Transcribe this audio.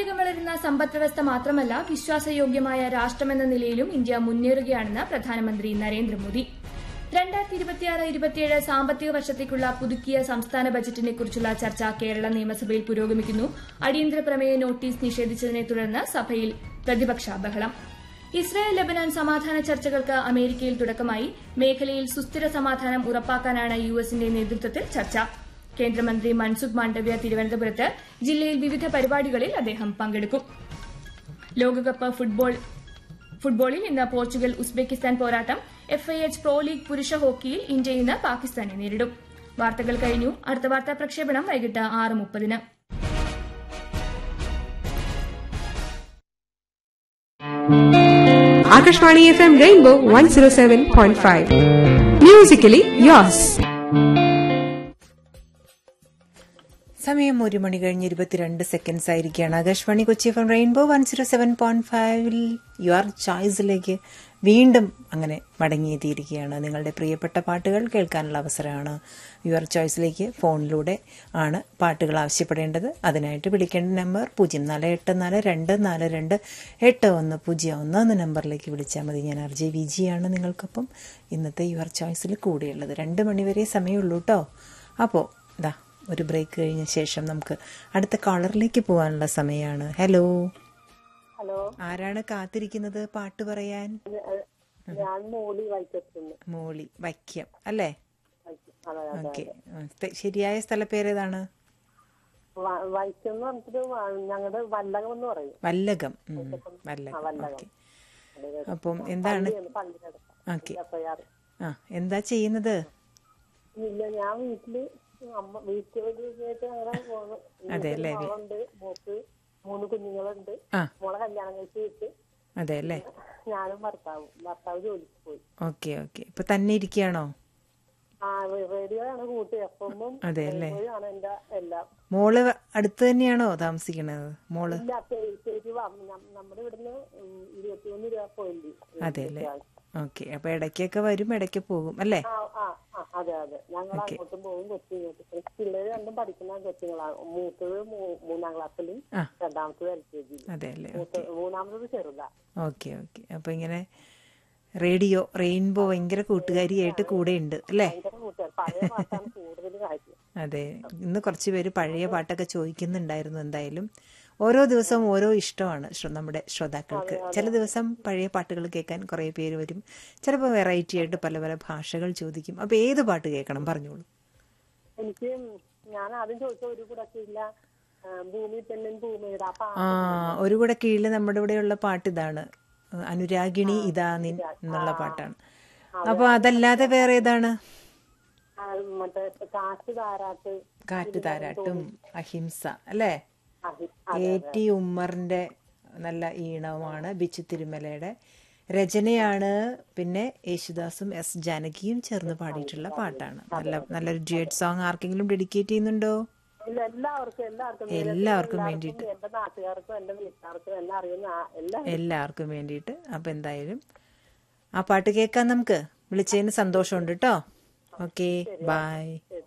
അതിവേഗം വളരുന്ന സമ്പദ് വ്യവസ്ഥ മാത്രമല്ല വിശ്വാസയോഗ്യമായ രാഷ്ട്രമെന്ന നിലയിലും ഇന്ത്യ മുന്നേറുകയാണെന്ന് പ്രധാനമന്ത്രി നരേന്ദ്രമോദി രണ്ടായിരത്തി ഇരുപത്തിയാറ് ഇരുപത്തിയേഴ് സാമ്പത്തിക വർഷത്തേക്കുള്ള പുതുക്കിയ സംസ്ഥാന ബജറ്റിനെ കുറിച്ചുള്ള ചർച്ച കേരള നിയമസഭയിൽ പുരോഗമിക്കുന്നു അടിയന്തര പ്രമേയ നോട്ടീസ് നിഷേധിച്ചതിനെ തുടർന്ന് സഭയിൽ പ്രതിപക്ഷ ബഹളം ഇസ്രായേൽ ലബനാൻ സമാധാന ചർച്ചകൾക്ക് അമേരിക്കയിൽ തുടക്കമായി മേഖലയിൽ സുസ്ഥിര സമാധാനം ഉറപ്പാക്കാനാണ് യു എസിന്റെ നേതൃത്വത്തിൽ ചർച്ച കേന്ദ്രമന്ത്രി മൻസുഖ് മാണ്ഡവ്യ തിരുവനന്തപുരത്ത് ജില്ലയിൽ വിവിധ പരിപാടികളിൽ അദ്ദേഹം പങ്കെടുക്കും ലോകകപ്പ് ഫുട്ബോൾ ഫുട്ബോളിൽ ഇന്ന് പോർച്ചുഗൽ ഉസ്ബെക്കിസ്ഥാൻ പോരാട്ടം F I H pro league പുരുഷ ഹോക്കിയിൽ ഇന്ത്യ ഇന്ന് പാകിസ്ഥാനെ നേരിടും വാർത്തകൾ കഴിഞ്ഞു അടുത്ത വാർത്താ പ്രക്ഷേപണം വൈകിട്ട് ആറ് മുപ്പതിന് Akashvani FM Rainbow 107.5. Musically yours. സമയം ഒരു മണി കഴിഞ്ഞ് ഇരുപത്തിരണ്ട് സെക്കൻഡ്സ് ആയിരിക്കുകയാണ് Akashvani Kochi F M rainbow one zero seven point ഫൈവിൽ യുവർ ചോയ്സിലേക്ക് വീണ്ടും അങ്ങനെ മടങ്ങിയെത്തിയിരിക്കുകയാണ് നിങ്ങളുടെ പ്രിയപ്പെട്ട പാട്ടുകൾ കേൾക്കാനുള്ള അവസരമാണ് യുവർ ചോയ്സിലേക്ക് ഫോണിലൂടെ ആണ് പാട്ടുകൾ ആവശ്യപ്പെടേണ്ടത് അതിനായിട്ട് വിളിക്കേണ്ട നമ്പർ പൂജ്യം നാല് എട്ട് നാല് രണ്ട് നാല് രണ്ട് എട്ട് ഒന്ന് പൂജ്യം ഒന്ന് എന്ന നമ്പറിലേക്ക് വിളിച്ചാൽ മതി ഞാൻ ആർ ജെ വി ജി ആണ് നിങ്ങൾക്കൊപ്പം ഇന്നത്തെ യുവർ ചോയ്സിൽ കൂടെയുള്ളത് രണ്ട് മണിവരെ സമയമുള്ളൂ കേട്ടോ അപ്പോൾ ഇതാ ഒരു ബ്രേക്ക് കഴിഞ്ഞ ശേഷം നമുക്ക് അടുത്ത കോളറിലേക്ക് പോകാനുള്ള സമയമാണ് ഹലോ ഹലോ ആരാണ് കാത്തിരിക്കുന്നത് പാട്ട് പറയാൻ ഞാൻ മോളി വൈക്കത്തുനിന്ന് മോളി വൈക്കം അല്ലേ അതെ അതെ ഓക്കെ ശരിയായ സ്ഥലപ്പേരേതാണ് വ- വൈക്കം എന്ന് പറഞ്ഞിട്ട് ഞങ്ങളുടെ വല്ലകം എന്ന് പറയും വല്ലകം ഉം, വല്ലകം ഓക്കെ അപ്പം എന്താണ് പള്ളിക്കടുത്ത ഓക്കെ എഫ്ഐആർ ആ എന്താ ചെയ്യുന്നത് ഇല്ല ഞാൻ വീട്ടില് അമ്മ വീട്ടിലേക്ക് അങ്ങനെ പോകുന്നു അതെ അല്ലേ? മോളുണ്ട് മോക്ക് മൂന്ന് കുഞ്ഞുങ്ങളുണ്ട് ആ മോളെ കല്യാണം കഴിച്ച് വിട്ട് അതെ അല്ലേ ഞാനും ഭർത്താവും ഭർത്താവ് ജോലിക്ക് പോയി ഓക്കെ ഓക്കെ ഇപ്പൊ തന്നെ ഇരിക്കുകയാണോ ആ റേഡിയോ ആണ് കൂട്ടി എഫും അതെ അല്ലേ? ആണ് എന്റെ എല്ലാം മോള് അടുത്ത് തന്നെയാണോ താമസിക്കണത് മോള് ഇല്ല ശരി ശരി വാ. നം- നമ്മുടെ ഇവിടുന്ന് ഉം, ഇരുപത്തിയൊന്ന് രൂപ പോയിന്റ് അതെ അല്ലേ ഓക്കെ അപ്പൊ ഇടയ്ക്കൊക്കെ വരും ഇടയ്ക്ക് പോകും അല്ലേ ആ ആ ആ, അതെ അതെ ഞങ്ങൾ അങ്ങോട്ടും പോകും കൊച്ചി ഇങ്ങോട്ടും പിള്ളേര് രണ്ടും പഠിക്കുന്ന കൊച്ചുങ്ങളാണ് മൂത്തത് മൂ- മൂന്നാം ക്ലാസ്സിലും ആ. രണ്ടാമത്തത് എൽ കെ ജിയിലും അതെ അല്ലേ മൂത്ത- മൂന്നാമത്തത് ചെറുതാ ഓക്കെ ഓക്കെ അപ്പൊ ഇങ്ങനെ റേഡിയോ റെയിൻബോ ഭയങ്കര കൂട്ടുകാരിയായിട്ട് കൂടെ ഉണ്ട് അല്ലേ ഭയങ്കര കൂട്ടുകാർ പഴയ പാട്ടാണ് കൂടുതൽ കാര്യം അതെ ഇന്ന് കുറച്ച് പേര് പഴയ പാട്ടൊക്കെ ചോദിക്കുന്നുണ്ടായിരുന്നു എന്തായാലും ഓരോ ദിവസവും ഓരോ ഇഷ്ടമാണ് ശ്ര- നമ്മുടെ ശ്രോതാക്കൾക്ക് ചില ദിവസം പഴയ പാട്ടുകൾ കേൾക്കാൻ കുറേ പേര് വരും ചിലപ്പോൾ വെറൈറ്റി ആയിട്ട് പല പല ഭാഷകൾ ചോദിക്കും അപ്പൊ ഏത് പാട്ട് കേൾക്കണം പറഞ്ഞോളൂ എനിക്ക് ഞാൻ ആദ്യം ചോദിച്ച ഒരു കൂടെ ഇല്ല ഭൂമി പെണ്ണൻ ഭൂമിയുടെ ആ പാട്ട് ആ ഒരു കൂടെ കീഴിൽ നമ്മുടെ ഇവിടെയുള്ള പാട്ട് ഇതാണ് അനുരാഗിണി ഇതാ നിൻ എന്നുള്ള പാട്ടാണ് അപ്പൊ അതല്ലാതെ വേറെ ഏതാണ് ആ, മറ്റേ കാറ്റ് താരാട്ട് കാറ്റ് താരാട്ടും അഹിംസ അല്ലേ അഹി- എ ടി ഉമ്മറിന്റെ നല്ല ഈണവുമാണ് ബിച്ചു തിരുമലയുടെ രചനയാണ് പിന്നെ യേശുദാസും എസ് ജാനകിയും ചേർന്ന് പാടിയിട്ടുള്ള പാട്ടാണ് നല്ല നല്ലൊരു ഡ്യുവറ്റ് സോങ് ആർക്കെങ്കിലും ഡെഡിക്കേറ്റ് ചെയ്യുന്നുണ്ടോ ഇല്ല, എല്ലാവർക്കും എല്ലാവർക്കും എല്ലാവർക്കും വേണ്ടിയിട്ട് എന്റെ നാട്ടുകാർക്കും എന്റെ വീട്ടുകാർക്കും എന്നെ അറിയുന്ന ആ- എല്ലാ എല്ലാവർക്കും വേണ്ടിയിട്ട് അപ്പൊ എന്തായാലും ആ പാട്ട് കേൾക്കാൻ നമുക്ക് വിളിച്ചതിന് സന്തോഷമുണ്ട് കേട്ടോ ഓക്കെ ബൈ